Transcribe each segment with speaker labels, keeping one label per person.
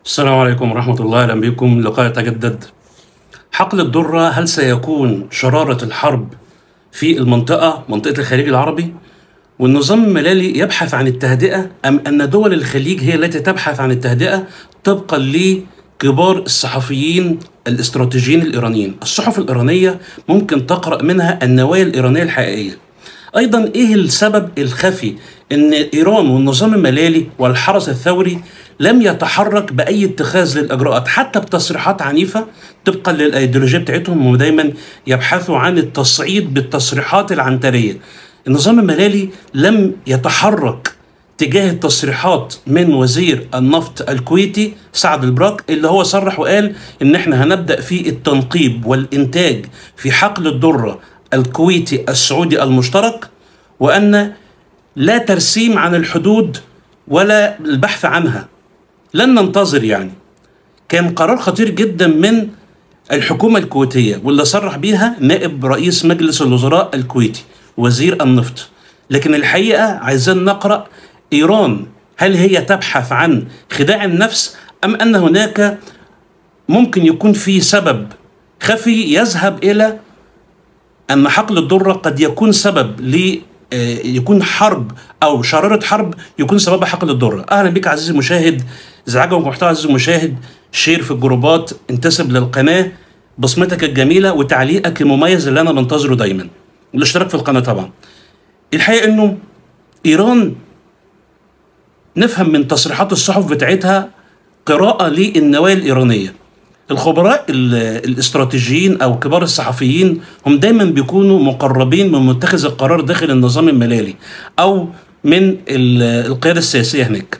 Speaker 1: السلام عليكم ورحمة الله أهلا بكم لقاء يتجدد حقل الدرة هل سيكون شرارة الحرب في المنطقة منطقة الخليج العربي والنظام الملالي يبحث عن التهدئة أم أن دول الخليج هي التي تبحث عن التهدئة طبقا لكبار الصحفيين الاستراتيجيين الإيرانيين الصحف الإيرانية ممكن تقرأ منها النوايا الإيرانية الحقيقية ايضا ايه السبب الخفي ان ايران والنظام الملالي والحرس الثوري لم يتحرك باي اتخاذ للاجراءات حتى بتصريحات عنيفه طبقا للايديولوجيه بتاعتهم هم دايما يبحثوا عن التصعيد بالتصريحات العنتريه النظام الملالي لم يتحرك تجاه التصريحات من وزير النفط الكويتي سعد البراك اللي هو صرح وقال ان احنا هنبدا في التنقيب والانتاج في حقل الذره الكويتي السعودي المشترك وان لا ترسيم عن الحدود ولا البحث عنها لن ننتظر يعني كان قرار خطير جدا من الحكومة الكويتية واللي صرح بيها نائب رئيس مجلس الوزراء الكويتي وزير النفط لكن الحقيقة عايزين نقرأ إيران هل هي تبحث عن خداع النفس أم أن هناك ممكن يكون في سبب خفي يذهب إلى أن حقل الذرة قد يكون سبب ل يكون حرب او شراره حرب يكون سببها حقل الذره اهلا بك عزيزي المشاهد اذا عجبك محتوى عزيزي المشاهد شير في الجروبات انتسب للقناه بصمتك الجميله وتعليقك المميز اللي انا بنتظره دايما الاشتراك في القناه طبعا الحقيقه انه ايران نفهم من تصريحات الصحف بتاعتها قراءه للنوايا الايرانيه الخبراء الاستراتيجيين او كبار الصحفيين هم دايما بيكونوا مقربين من متخذ القرار داخل النظام الملالي او من القياده السياسيه هناك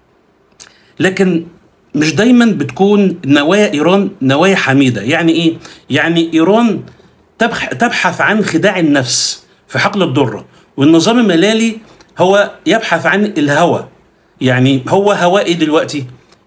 Speaker 1: لكن مش دايما بتكون نوايا ايران نوايا حميده يعني ايه يعني ايران تبحث عن خداع النفس في حقل الذره والنظام الملالي هو يبحث عن الهوى يعني هو هوائي دلوقتي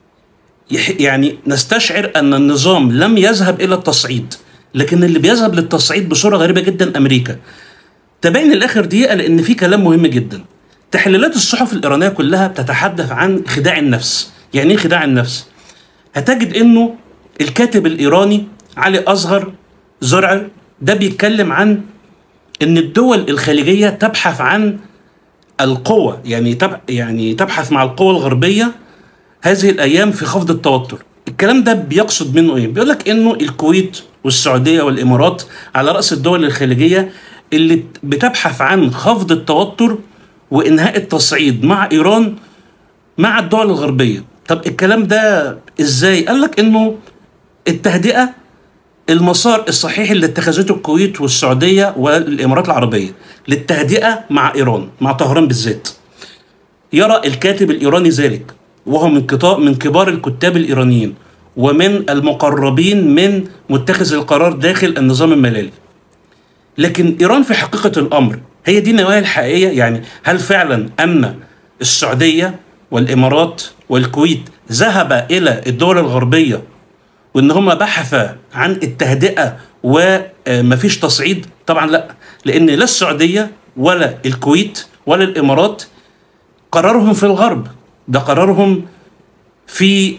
Speaker 1: يعني نستشعر ان النظام لم يذهب الى التصعيد لكن اللي بيذهب للتصعيد بصوره غريبه جدا امريكا تابعني لاخر دقيقه لان في كلام مهم جدا تحليلات الصحف الايرانيه كلها بتتحدث عن خداع النفس يعني ايه خداع النفس هتجد انه الكاتب الايراني علي اصغر زرع ده بيتكلم عن ان الدول الخليجيه تبحث عن القوه يعني تب يعني تبحث مع القوى الغربيه هذه الايام في خفض التوتر الكلام ده بيقصد منه ايه بيقول لك انه الكويت والسعوديه والامارات على راس الدول الخليجيه اللي بتبحث عن خفض التوتر وانهاء التصعيد مع ايران مع الدول الغربيه طب الكلام ده ازاي قال لك انه التهدئه المسار الصحيح اللي اتخذته الكويت والسعوديه والامارات العربيه للتهدئه مع ايران مع طهران بالذات يرى الكاتب الايراني ذلك وهو من كتاب من كبار الكتاب الايرانيين ومن المقربين من متخذ القرار داخل النظام الملالي. لكن ايران في حقيقه الامر هي دي النوايا الحقيقيه يعني هل فعلا ان السعوديه والامارات والكويت ذهب الى الدول الغربيه وان هم بحث عن التهدئه ومفيش تصعيد؟ طبعا لا لان لا السعوديه ولا الكويت ولا الامارات قرارهم في الغرب ده قرارهم في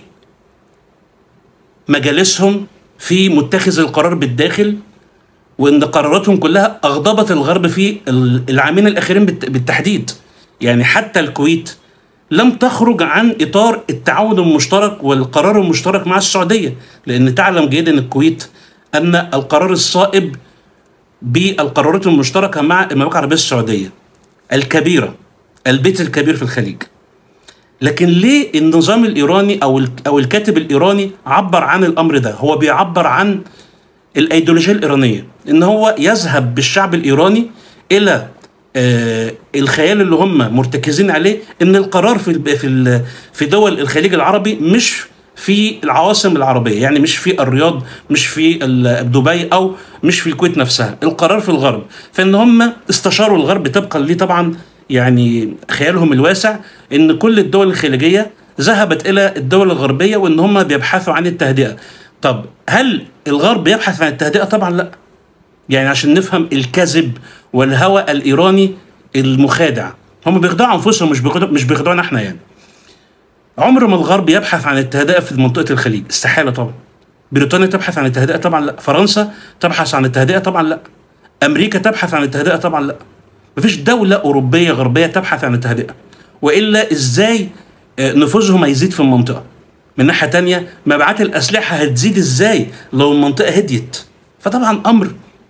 Speaker 1: مجالسهم في متخذ القرار بالداخل وان قراراتهم كلها اغضبت الغرب في العامين الاخيرين بالتحديد يعني حتى الكويت لم تخرج عن اطار التعاون المشترك والقرار المشترك مع السعوديه لان تعلم جيدا الكويت ان القرار الصائب بالقرارات المشتركه مع المملكه العربيه السعوديه الكبيره البيت الكبير في الخليج لكن ليه النظام الايراني او او الكاتب الايراني عبر عن الامر ده هو بيعبر عن الايديولوجيه الايرانيه ان هو يذهب بالشعب الايراني الى آه الخيال اللي هم مرتكزين عليه ان القرار في في في دول الخليج العربي مش في العواصم العربيه يعني مش في الرياض مش في دبي او مش في الكويت نفسها القرار في الغرب فان هم استشاروا الغرب طبقا ليه طبعا يعني خيالهم الواسع ان كل الدول الخليجيه ذهبت الى الدول الغربيه وان هم بيبحثوا عن التهدئه طب هل الغرب يبحث عن التهدئه طبعا لا يعني عشان نفهم الكذب والهوى الايراني المخادع هم بيخدعوا انفسهم مش بيخدعوا مش بيخدعونا احنا يعني عمر ما الغرب يبحث عن التهدئه في منطقه الخليج استحاله طبعا بريطانيا تبحث عن التهدئه طبعا لا فرنسا تبحث عن التهدئه طبعا لا امريكا تبحث عن التهدئه طبعا لا مفيش دوله اوروبيه غربيه تبحث عن التهدئه والا ازاي آه، نفوذهم هيزيد في المنطقه من ناحيه تانية مبيعات الاسلحه هتزيد ازاي لو المنطقه هديت فطبعا امر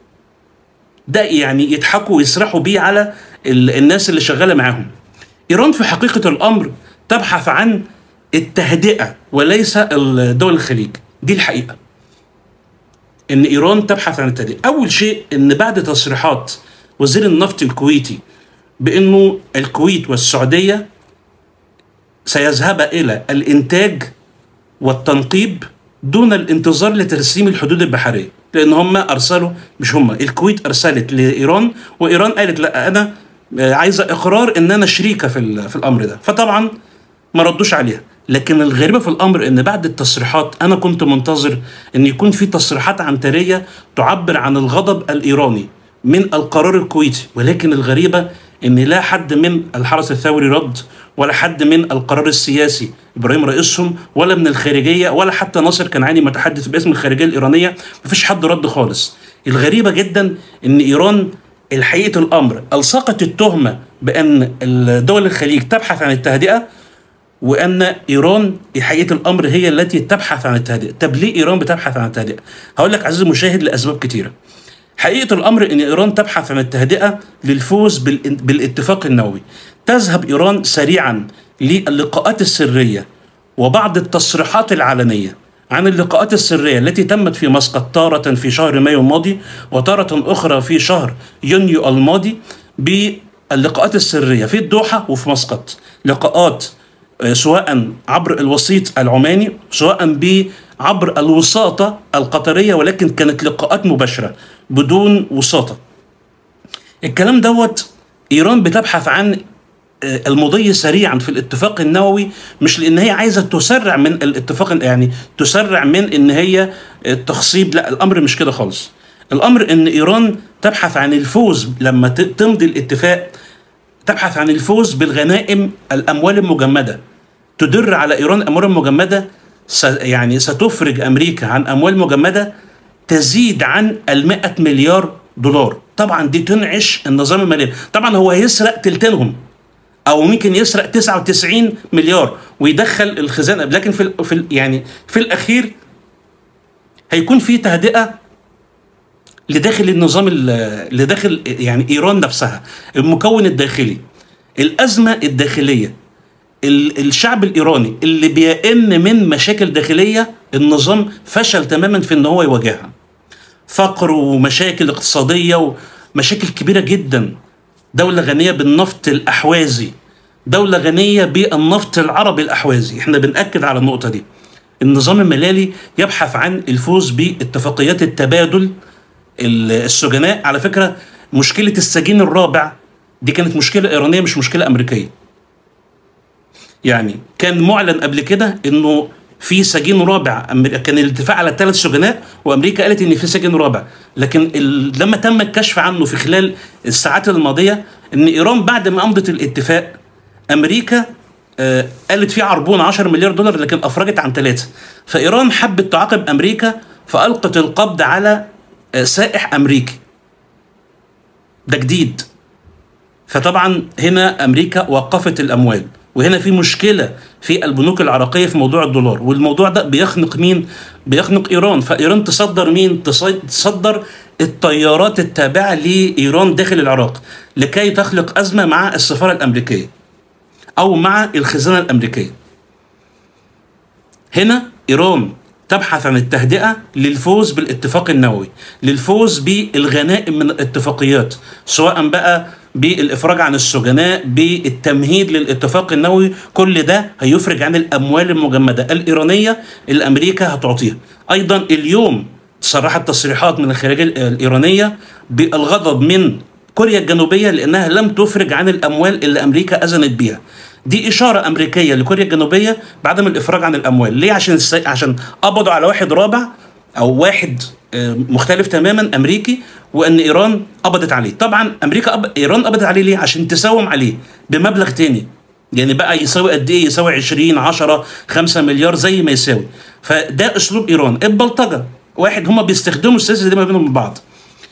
Speaker 1: ده يعني يضحكوا ويسرحوا بيه على ال- الناس اللي شغاله معاهم ايران في حقيقه الامر تبحث عن التهدئه وليس ال- دول الخليج دي الحقيقه ان ايران تبحث عن التهدئه اول شيء ان بعد تصريحات وزير النفط الكويتي بانه الكويت والسعوديه سيذهبا الى الانتاج والتنقيب دون الانتظار لترسيم الحدود البحريه لان هم ارسلوا مش هم الكويت ارسلت لايران وايران قالت لا انا آه، عايزه اقرار ان انا شريكه في ال- في الامر ده فطبعا ما ردوش عليها لكن الغريبه في الامر ان بعد التصريحات انا كنت منتظر ان يكون في تصريحات عنتريه تعبر عن الغضب الايراني من القرار الكويتي ولكن الغريبه ان لا حد من الحرس الثوري رد ولا حد من القرار السياسي ابراهيم رئيسهم ولا من الخارجيه ولا حتى ناصر كنعاني متحدث باسم الخارجيه الايرانيه مفيش حد رد خالص الغريبه جدا ان ايران الحقيقه الامر الصقت التهمه بان دول الخليج تبحث عن التهدئه وان ايران حقيقه الامر هي التي تبحث عن التهدئه طب ليه ايران بتبحث عن التهدئه هقول لك عزيزي المشاهد لاسباب كتيره حقيقه الامر ان ايران تبحث عن التهدئه للفوز بالان- بالاتفاق النووي تذهب ايران سريعا للقاءات السريه وبعض التصريحات العلنيه عن اللقاءات السريه التي تمت في مسقط تاره في شهر مايو الماضي وتاره اخرى في شهر يونيو الماضي باللقاءات السريه في الدوحه وفي مسقط لقاءات آه، سواء عبر الوسيط العماني سواء ب عبر الوساطة القطرية ولكن كانت لقاءات مباشرة بدون وساطة الكلام دوت إيران بتبحث عن آه، المضي سريعا في الاتفاق النووي مش لان هي عايزه تسرع من الاتفاق يعني تسرع من ان هي التخصيب لا الامر مش كده خالص الامر ان ايران تبحث عن الفوز لما ت- تمضي الاتفاق تبحث عن الفوز بالغنائم الاموال المجمده تدر على ايران اموال مجمده س يعني ستفرج امريكا عن اموال مجمده تزيد عن ال 100 مليار دولار طبعا دي تنعش النظام المالي طبعا هو هيسرق تلتينهم او ممكن يسرق 99 مليار ويدخل الخزانه لكن في ال- في ال- يعني في الاخير هيكون في تهدئه لداخل النظام ال- لداخل يعني ايران نفسها المكون الداخلي الازمه الداخليه ال- الشعب الايراني اللي بيئن من مشاكل داخليه النظام فشل تماما في ان هو يواجهها فقر ومشاكل اقتصاديه ومشاكل كبيره جدا دوله غنيه بالنفط الاحوازي دوله غنيه بالنفط العربي الاحوازي احنا بناكد على النقطه دي النظام المالي يبحث عن الفوز باتفاقيات التبادل ال- السجناء على فكره مشكله السجين الرابع دي كانت مشكله ايرانيه مش مشكله امريكيه يعني كان معلن قبل كده انه في سجين رابع أمر- كان الاتفاق على ثلاث سجناء وامريكا قالت ان في سجن رابع لكن ال... لما تم الكشف عنه في خلال الساعات الماضيه ان ايران بعد ما امضت الاتفاق امريكا آه قالت في عربون 10 مليار دولار لكن افرجت عن ثلاثه فايران حبت تعاقب امريكا فالقت القبض على آه سائح امريكي ده جديد فطبعا هنا امريكا وقفت الاموال وهنا في مشكله في البنوك العراقيه في موضوع الدولار والموضوع ده بيخنق مين بيخنق ايران فايران تصدر مين تص- تصدر الطيارات التابعه لايران داخل العراق لكي تخلق ازمه مع السفاره الامريكيه او مع الخزانه الامريكيه هنا ايران تبحث عن التهدئه للفوز بالاتفاق النووي للفوز بالغنائم من الاتفاقيات سواء بقى بالافراج عن السجناء بالتمهيد للاتفاق النووي كل ده هيفرج عن الاموال المجمده الايرانيه اللي امريكا هتعطيها ايضا اليوم صرحت تصريحات من الخارجيه الايرانيه بالغضب من كوريا الجنوبيه لانها لم تفرج عن الاموال اللي امريكا اذنت بيها دي اشاره امريكيه لكوريا الجنوبيه بعدم الافراج عن الاموال ليه عشان الس... عشان قبضوا على واحد رابع او واحد آه، مختلف تماما امريكي وان ايران قبضت عليه طبعا امريكا أب... ايران قبضت عليه ليه عشان تساوم عليه بمبلغ تاني يعني بقى يساوي قد ايه يساوي 20 10 5 مليار زي ما يساوي فده اسلوب ايران البلطجه واحد هم بيستخدموا السياسه دي ما بينهم من بعض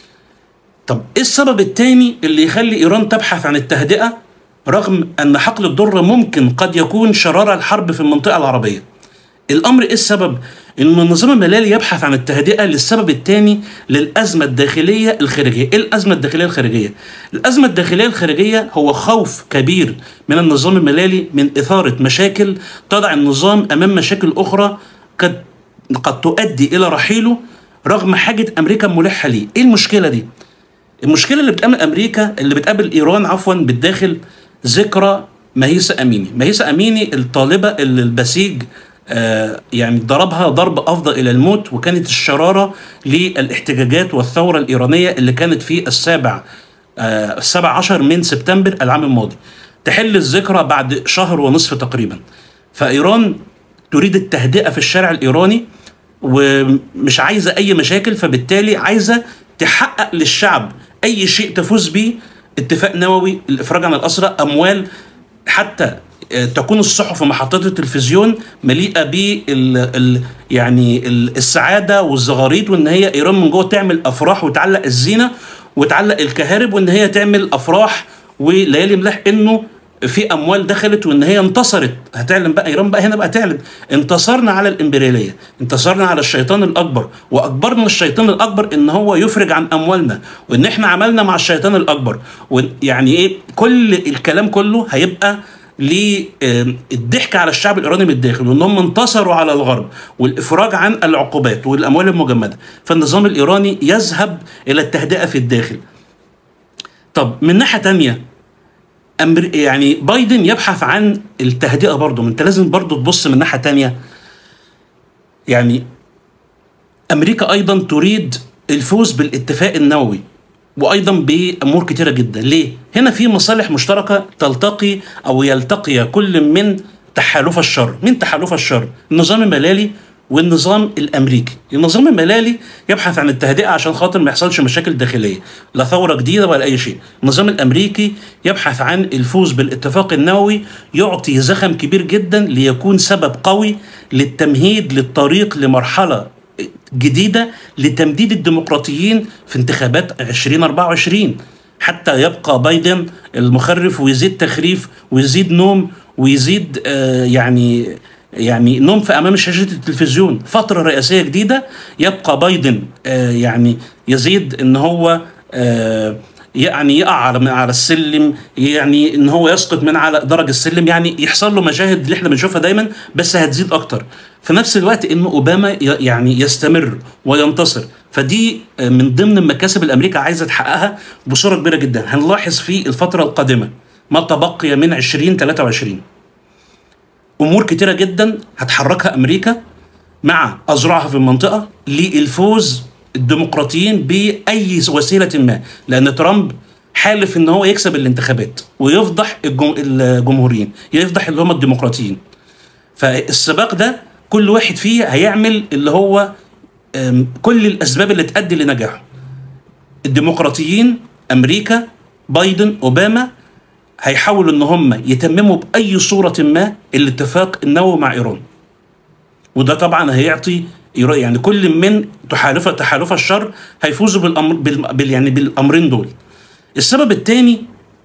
Speaker 1: طب ايه السبب الثاني اللي يخلي ايران تبحث عن التهدئه رغم ان حقل الضر ممكن قد يكون شراره الحرب في المنطقه العربيه الامر ايه السبب ان النظام المالي يبحث عن التهدئه للسبب الثاني للازمه الداخليه الخارجيه ايه الازمه الداخليه الخارجيه الازمه الداخليه الخارجيه هو خوف كبير من النظام المالي من اثاره مشاكل تضع النظام امام مشاكل اخرى قد قد تؤدي الى رحيله رغم حاجه امريكا الملحه ليه ايه المشكله دي المشكله اللي بتقابل امريكا اللي بتقابل ايران عفوا بالداخل ذكرى مهيسة أميني مهيسة أميني الطالبة اللي البسيج آه يعني ضربها ضرب أفضى إلى الموت وكانت الشرارة للاحتجاجات والثورة الإيرانية اللي كانت في السابع آه السابع عشر من سبتمبر العام الماضي تحل الذكرى بعد شهر ونصف تقريبا فإيران تريد التهدئة في الشارع الإيراني ومش عايزة أي مشاكل فبالتالي عايزة تحقق للشعب أي شيء تفوز به اتفاق نووي الافراج عن الاسرى اموال حتى تكون الصحف ومحطات التلفزيون مليئه بال يعني السعاده والزغاريد وان هي ايران من جوه تعمل افراح وتعلق الزينه وتعلق الكهارب وان هي تعمل افراح وليالي ملاح انه في اموال دخلت وان هي انتصرت هتعلن بقى ايران بقى هنا بقى تعلن انتصرنا على الامبرياليه انتصرنا على الشيطان الاكبر واجبرنا الشيطان الاكبر ان هو يفرج عن اموالنا وان احنا عملنا مع الشيطان الاكبر ويعني ايه كل الكلام كله هيبقى للضحك على الشعب الايراني من الداخل وان هم انتصروا على الغرب والافراج عن العقوبات والاموال المجمده فالنظام الايراني يذهب الى التهدئه في الداخل طب من ناحيه تانية أمر... يعني بايدن يبحث عن التهدئه برضه انت لازم برضه تبص من ناحيه تانية يعني امريكا ايضا تريد الفوز بالاتفاق النووي وايضا بامور كتيره جدا ليه هنا في مصالح مشتركه تلتقي او يلتقي كل من تحالف الشر من تحالف الشر النظام الملالي والنظام الامريكي النظام الملالي يبحث عن التهدئه عشان خاطر ما يحصلش مشاكل داخليه لا ثوره جديده ولا اي شيء النظام الامريكي يبحث عن الفوز بالاتفاق النووي يعطي زخم كبير جدا ليكون سبب قوي للتمهيد للطريق لمرحله جديده لتمديد الديمقراطيين في انتخابات 2024 حتى يبقى بايدن المخرف ويزيد تخريف ويزيد نوم ويزيد آه يعني يعني نوم في امام شاشه التلفزيون فتره رئاسيه جديده يبقى بايدن آه يعني يزيد ان هو آه يعني يقع على على السلم يعني ان هو يسقط من على درج السلم يعني يحصل له مشاهد اللي احنا بنشوفها دايما بس هتزيد اكتر في نفس الوقت ان اوباما يعني يستمر وينتصر فدي من ضمن المكاسب اللي امريكا عايزه تحققها بصوره كبيره جدا هنلاحظ في الفتره القادمه ما تبقي من 2023 امور كتيره جدا هتحركها امريكا مع اذرعها في المنطقه للفوز الديمقراطيين باي وسيله ما لان ترامب حالف ان هو يكسب الانتخابات ويفضح الجمهوريين يفضح اللي هم الديمقراطيين فالسباق ده كل واحد فيه هيعمل اللي هو كل الاسباب اللي تؤدي لنجاحه الديمقراطيين امريكا بايدن اوباما هيحاولوا ان هم يتمموا باي صوره ما الاتفاق النووي مع ايران وده طبعا هيعطي يعني كل من تحالف تحالف الشر هيفوزوا بالامر بال يعني بالامرين دول السبب الثاني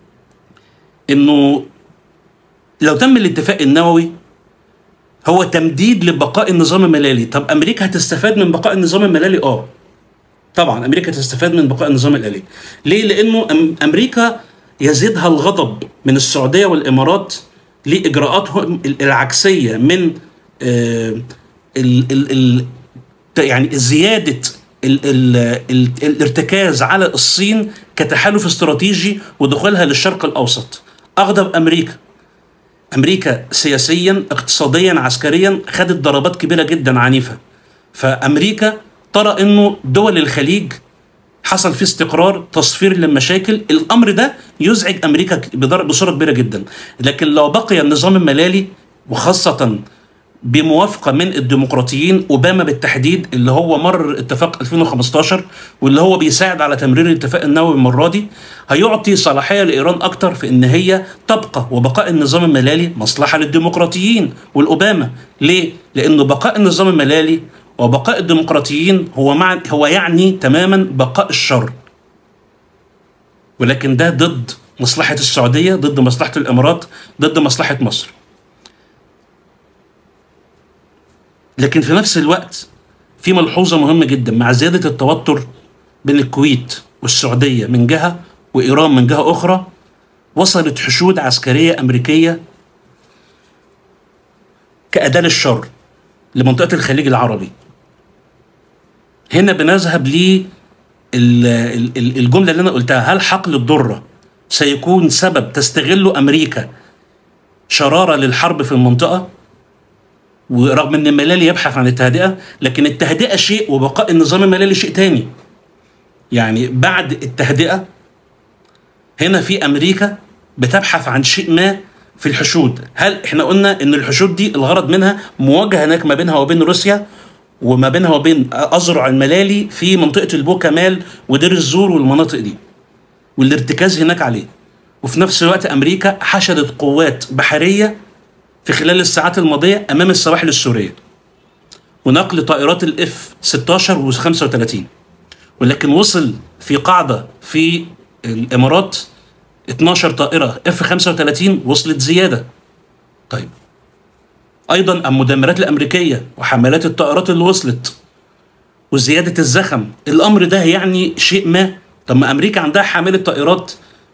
Speaker 1: انه لو تم الاتفاق النووي هو تمديد لبقاء النظام الملالي طب امريكا هتستفاد من بقاء النظام الملالي اه طبعا امريكا تستفاد من بقاء النظام الملالي ليه لانه امريكا يزيدها الغضب من السعوديه والامارات لاجراءاتهم العكسيه من آه ال ال ال يعني زياده ال ال ال الارتكاز على الصين كتحالف استراتيجي ودخولها للشرق الاوسط اغضب امريكا امريكا سياسيا اقتصاديا عسكريا خدت ضربات كبيره جدا عنيفه فامريكا ترى انه دول الخليج حصل فيه استقرار تصفير للمشاكل الامر ده يزعج امريكا بصوره كبيره جدا لكن لو بقي النظام الملالي وخاصه بموافقه من الديمقراطيين اوباما بالتحديد اللي هو مر اتفاق 2015 واللي هو بيساعد على تمرير الاتفاق النووي المره دي هيعطي صلاحيه لايران اكتر في ان هي تبقى وبقاء النظام الملالي مصلحه للديمقراطيين والاوباما ليه؟ لانه بقاء النظام الملالي وبقاء الديمقراطيين هو مع هو يعني تماما بقاء الشر ولكن ده ضد مصلحه السعوديه ضد مصلحه الامارات ضد مصلحه مصر لكن في نفس الوقت في ملحوظة مهمة جدا مع زيادة التوتر بين الكويت والسعودية من جهة وإيران من جهة أخرى وصلت حشود عسكرية أمريكية كأداة للشر لمنطقة الخليج العربي هنا بنذهب ل الجملة اللي أنا قلتها هل حقل الضرة سيكون سبب تستغله أمريكا شرارة للحرب في المنطقة ورغم ان الملالي يبحث عن التهدئه لكن التهدئه شيء وبقاء النظام الملالي شيء تاني يعني بعد التهدئه هنا في امريكا بتبحث عن شيء ما في الحشود هل احنا قلنا ان الحشود دي الغرض منها مواجهه هناك ما بينها وبين روسيا وما بينها وبين اذرع الملالي في منطقه البو كمال ودير الزور والمناطق دي والارتكاز هناك عليه وفي نفس الوقت امريكا حشدت قوات بحريه في خلال الساعات الماضية أمام السواحل السورية ونقل طائرات الاف 16 و 35 ولكن وصل في قاعدة في الإمارات 12 طائرة اف 35 وصلت زيادة طيب أيضا المدمرات الأمريكية وحملات الطائرات اللي وصلت وزيادة الزخم الأمر ده يعني شيء ما طب ما أمريكا عندها حاملة طائرات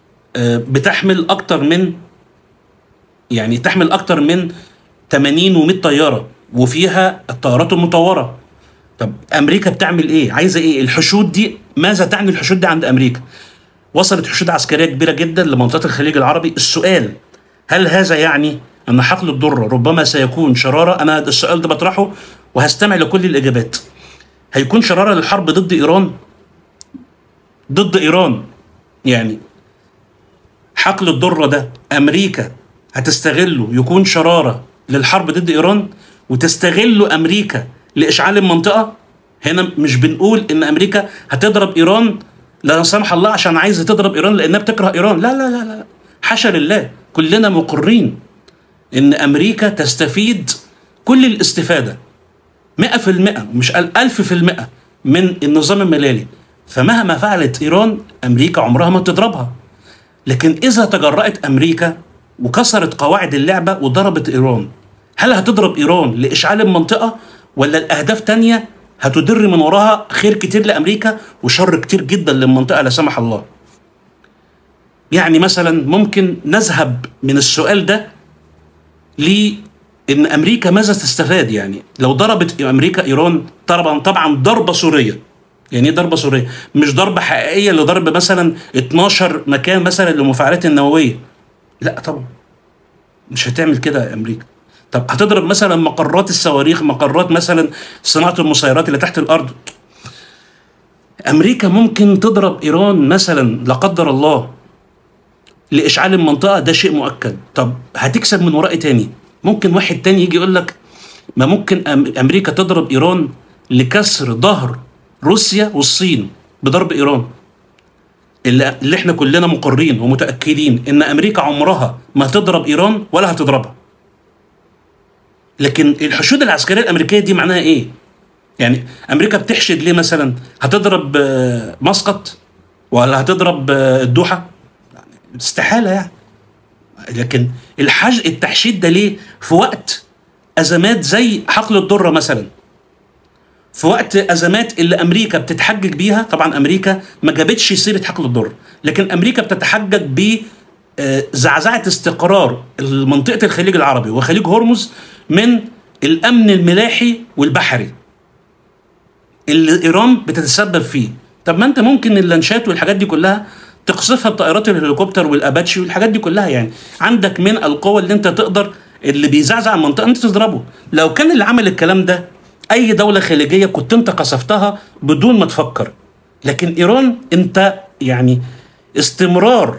Speaker 1: بتحمل أكتر من يعني تحمل اكتر من 80 و100 طياره وفيها الطيارات المطوره طب امريكا بتعمل ايه عايزه ايه الحشود دي ماذا تعني الحشود دي عند امريكا وصلت حشود عسكريه كبيره جدا لمنطقه الخليج العربي السؤال هل هذا يعني ان حقل الضره ربما سيكون شراره انا السؤال ده بطرحه وهستمع لكل الاجابات هيكون شراره للحرب ضد ايران ضد ايران يعني حقل الضره ده امريكا هتستغله يكون شرارة للحرب ضد إيران وتستغله أمريكا لإشعال المنطقة هنا مش بنقول إن أمريكا هتضرب إيران لا سمح الله عشان عايزة تضرب إيران لأنها بتكره إيران لا لا لا لا حاشا لله كلنا مقرين إن أمريكا تستفيد كل الاستفادة مئة في المئة مش ألف في المئة من النظام الملالي فمهما فعلت إيران أمريكا عمرها ما تضربها لكن إذا تجرأت أمريكا وكسرت قواعد اللعبة وضربت إيران هل هتضرب إيران لإشعال المنطقة ولا الأهداف تانية هتدر من وراها خير كتير لأمريكا وشر كتير جدا للمنطقة لا سمح الله يعني مثلا ممكن نذهب من السؤال ده لإن أمريكا ماذا تستفاد يعني لو ضربت أمريكا إيران طبعا طبعا ضربة سورية يعني ايه ضربه سوريه؟ مش ضربه حقيقيه لضرب مثلا 12 مكان مثلا للمفاعلات النوويه لا طبعا مش هتعمل كده يا امريكا طب هتضرب مثلا مقرات الصواريخ مقرات مثلا صناعه المسيرات اللي تحت الارض امريكا ممكن تضرب ايران مثلا لا قدر الله لاشعال المنطقه ده شيء مؤكد طب هتكسب من وراء تاني ممكن واحد تاني يجي يقول لك ما ممكن امريكا تضرب ايران لكسر ظهر روسيا والصين بضرب ايران اللي, اللي احنا كلنا مقرين ومتاكدين ان امريكا عمرها ما تضرب ايران ولا هتضربها لكن الحشود العسكريه الامريكيه دي معناها ايه يعني امريكا بتحشد ليه مثلا هتضرب مسقط ولا هتضرب الدوحه استحاله يعني لكن الحج التحشيد ده ليه في وقت ازمات زي حقل الضره مثلا في وقت ازمات اللي امريكا بتتحجج بيها طبعا امريكا ما جابتش سيره حقل الضر لكن امريكا بتتحجج ب زعزعه استقرار منطقه الخليج العربي وخليج هرمز من الامن الملاحي والبحري اللي ايران بتتسبب فيه طب ما انت ممكن اللانشات والحاجات دي كلها تقصفها بطائرات الهليكوبتر والاباتشي والحاجات دي كلها يعني عندك من القوه اللي انت تقدر اللي بيزعزع المنطقه انت تضربه لو كان اللي عمل الكلام ده اي دوله خليجيه كنت انت قصفتها بدون ما تفكر لكن ايران انت يعني استمرار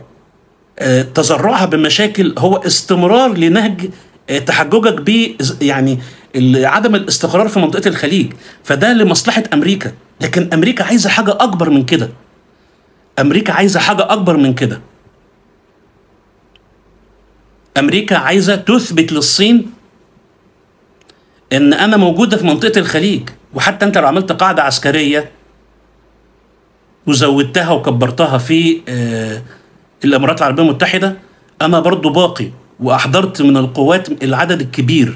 Speaker 1: تزرعها بمشاكل هو استمرار لنهج تحججك ب يعني ال- عدم الاستقرار في منطقه الخليج فده لمصلحه امريكا لكن امريكا عايزه حاجه اكبر من كده امريكا عايزه حاجه اكبر من كده امريكا عايزه تثبت للصين ان انا موجوده في منطقه الخليج وحتى انت لو عملت قاعده عسكريه وزودتها وكبرتها في آه، الامارات العربيه المتحده انا برضو باقي واحضرت من القوات العدد الكبير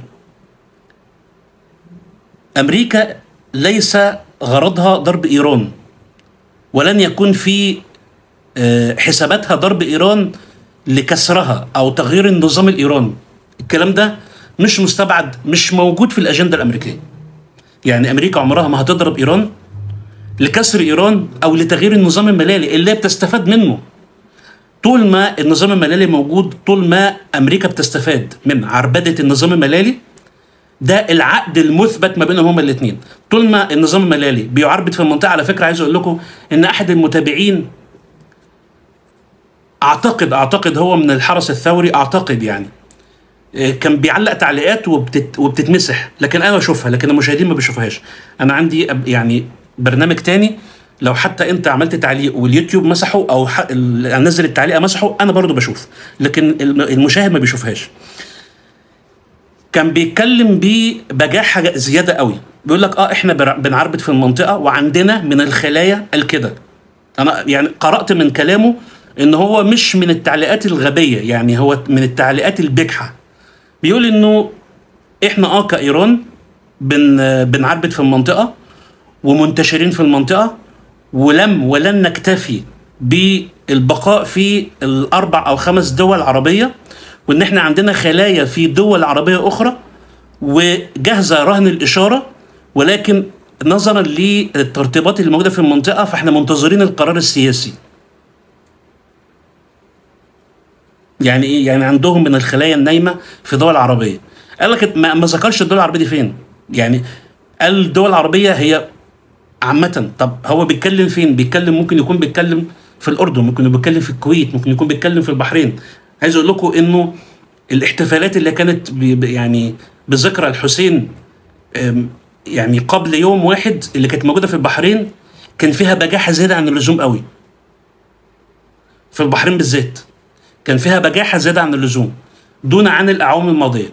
Speaker 1: امريكا ليس غرضها ضرب ايران ولن يكون في آه، حساباتها ضرب ايران لكسرها او تغيير النظام الايراني الكلام ده مش مستبعد مش موجود في الاجنده الامريكيه يعني امريكا عمرها ما هتضرب ايران لكسر ايران او لتغيير النظام المالي اللي هي بتستفاد منه طول ما النظام المالي موجود طول ما امريكا بتستفاد من عربده النظام المالي ده العقد المثبت ما بينهم هما الاثنين طول ما النظام المالي بيعربد في المنطقه على فكره عايز اقول لكم ان احد المتابعين اعتقد اعتقد هو من الحرس الثوري اعتقد يعني إيه، كان بيعلق تعليقات وبتت وبتتمسح لكن انا بشوفها لكن المشاهدين ما بيشوفهاش انا عندي أب- يعني برنامج تاني لو حتى انت عملت تعليق واليوتيوب مسحه او ح... ال- نزل التعليق مسحه انا برضو بشوف لكن الم- المشاهد ما بيشوفهاش كان بيتكلم ببجاحه زياده قوي بيقول لك اه احنا بر- بنعربد في المنطقه وعندنا من الخلايا الكده انا يعني قرات من كلامه ان هو مش من التعليقات الغبيه يعني هو من التعليقات البجحه بيقول انه احنا اه كايران بن بنعربد في المنطقه ومنتشرين في المنطقه ولم ولن نكتفي بالبقاء في الاربع او خمس دول عربيه وان احنا عندنا خلايا في دول عربيه اخرى وجاهزه رهن الاشاره ولكن نظرا للترتيبات اللي موجوده في المنطقه فاحنا منتظرين القرار السياسي. يعني ايه؟ يعني عندهم من الخلايا النايمه في دول عربيه. قال لك ما, ما ذكرش الدول العربيه دي فين؟ يعني قال الدول العربيه هي عامة طب هو بيتكلم فين؟ بيتكلم ممكن يكون بيتكلم في الأردن، ممكن يكون بيتكلم في الكويت، ممكن يكون بيتكلم في البحرين. عايز أقول لكم إنه الاحتفالات اللي كانت بي بي- يعني بذكرى الحسين أم، يعني قبل يوم واحد اللي كانت موجودة في البحرين كان فيها بجاحة زيادة عن اللزوم قوي. في البحرين بالذات كان فيها بجاحة زيادة عن اللزوم دون عن الأعوام الماضية.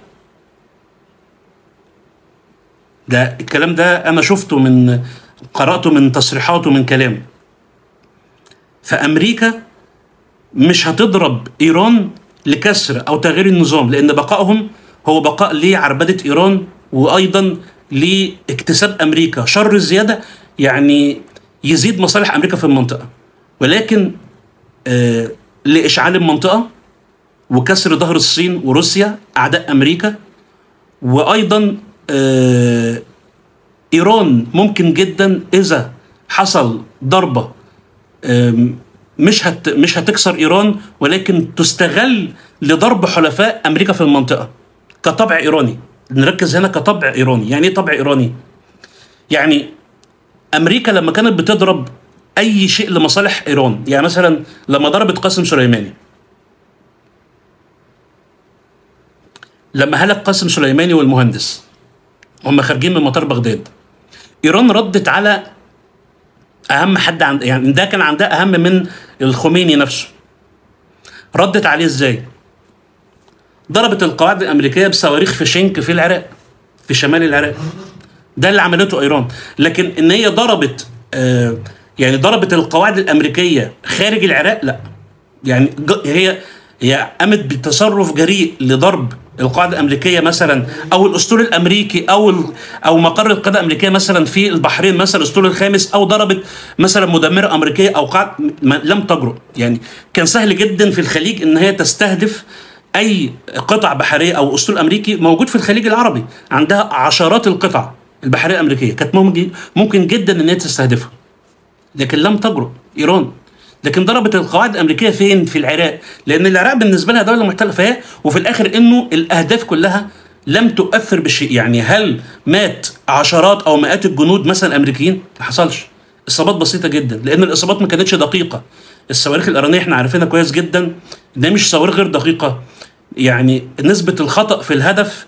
Speaker 1: ده الكلام ده انا شفته من قراته من تصريحاته من كلامه فامريكا مش هتضرب ايران لكسر او تغيير النظام لان بقائهم هو بقاء لعربده ايران وايضا لاكتساب امريكا شر زياده يعني يزيد مصالح امريكا في المنطقه ولكن آه لاشعال المنطقه وكسر ظهر الصين وروسيا اعداء امريكا وايضا آه، ايران ممكن جدا اذا حصل ضربه آم، مش هت مش هتكسر ايران ولكن تستغل لضرب حلفاء امريكا في المنطقه كطبع ايراني نركز هنا كطبع ايراني يعني ايه طبع ايراني يعني امريكا لما كانت بتضرب اي شيء لمصالح ايران يعني مثلا لما ضربت قاسم سليماني لما هلك قاسم سليماني والمهندس هم خارجين من مطار بغداد ايران ردت على اهم حد عند يعني ده كان عندها اهم من الخميني نفسه ردت عليه ازاي ضربت القواعد الامريكيه بصواريخ في شنك في العراق في شمال العراق ده اللي عملته ايران لكن ان هي ضربت آه يعني ضربت القواعد الامريكيه خارج العراق لا يعني ج- هي هي قامت بتصرف جريء لضرب القاعده الامريكيه مثلا او الاسطول الامريكي او ال- او مقر القاده الامريكيه مثلا في البحرين مثلا الاسطول الخامس او ضربت مثلا مدمره امريكيه او قاعد م- لم تجرؤ يعني كان سهل جدا في الخليج ان هي تستهدف اي قطع بحريه او اسطول امريكي موجود في الخليج العربي عندها عشرات القطع البحريه الامريكيه كانت ممكن ممكن جدا ان هي تستهدفها لكن لم تجرؤ ايران لكن ضربت القواعد الامريكيه فين في العراق لان العراق بالنسبه لها دوله محتله فهي وفي الاخر انه الاهداف كلها لم تؤثر بالشيء يعني هل مات عشرات او مئات الجنود مثلا امريكيين ما حصلش اصابات بسيطه جدا لان الاصابات ما كانتش دقيقه الصواريخ الايرانيه احنا عارفينها كويس جدا ده مش صواريخ غير دقيقه يعني نسبه الخطا في الهدف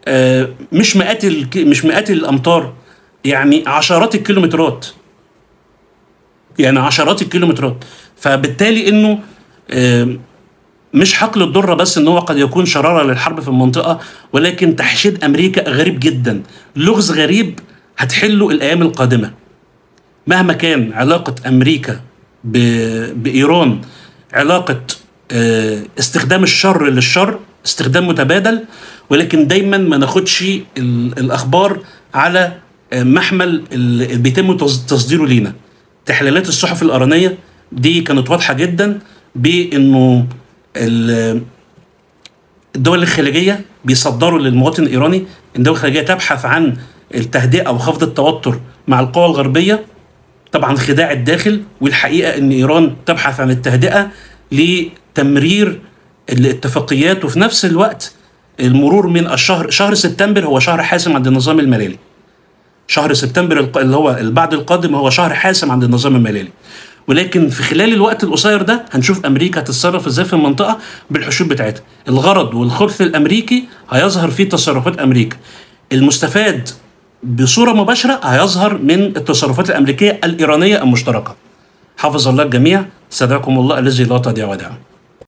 Speaker 1: آه، مش مئات الك- مش مئات الامتار يعني عشرات الكيلومترات يعني عشرات الكيلومترات فبالتالي انه آم، مش حقل الضرة بس ان هو قد يكون شرارة للحرب في المنطقة ولكن تحشيد امريكا غريب جدا لغز غريب هتحله الايام القادمة مهما كان علاقة امريكا ب- بايران علاقة آه، استخدام الشر للشر استخدام متبادل ولكن دايما ما ناخدش ال- الاخبار على آه، محمل اللي بيتم تص- تصديره لينا تحليلات الصحف الايرانيه دي كانت واضحه جدا بانه ال- الدول الخليجيه بيصدروا للمواطن الايراني الدول الخليجيه تبحث عن التهدئه وخفض التوتر مع القوى الغربيه طبعا خداع الداخل والحقيقه ان ايران تبحث عن التهدئه لتمرير الاتفاقيات وفي نفس الوقت المرور من الشهر شهر سبتمبر هو شهر حاسم عند النظام المالي شهر سبتمبر الق- اللي هو اللي بعد القادم هو شهر حاسم عند النظام المالي ولكن في خلال الوقت القصير ده هنشوف امريكا هتتصرف ازاي في المنطقه بالحشود بتاعتها الغرض والخبث الامريكي هيظهر فيه تصرفات امريكا المستفاد بصوره مباشره هيظهر من التصرفات الامريكيه الايرانيه المشتركه حفظ الله الجميع استودعكم الله الذي لا تضيع ودائعه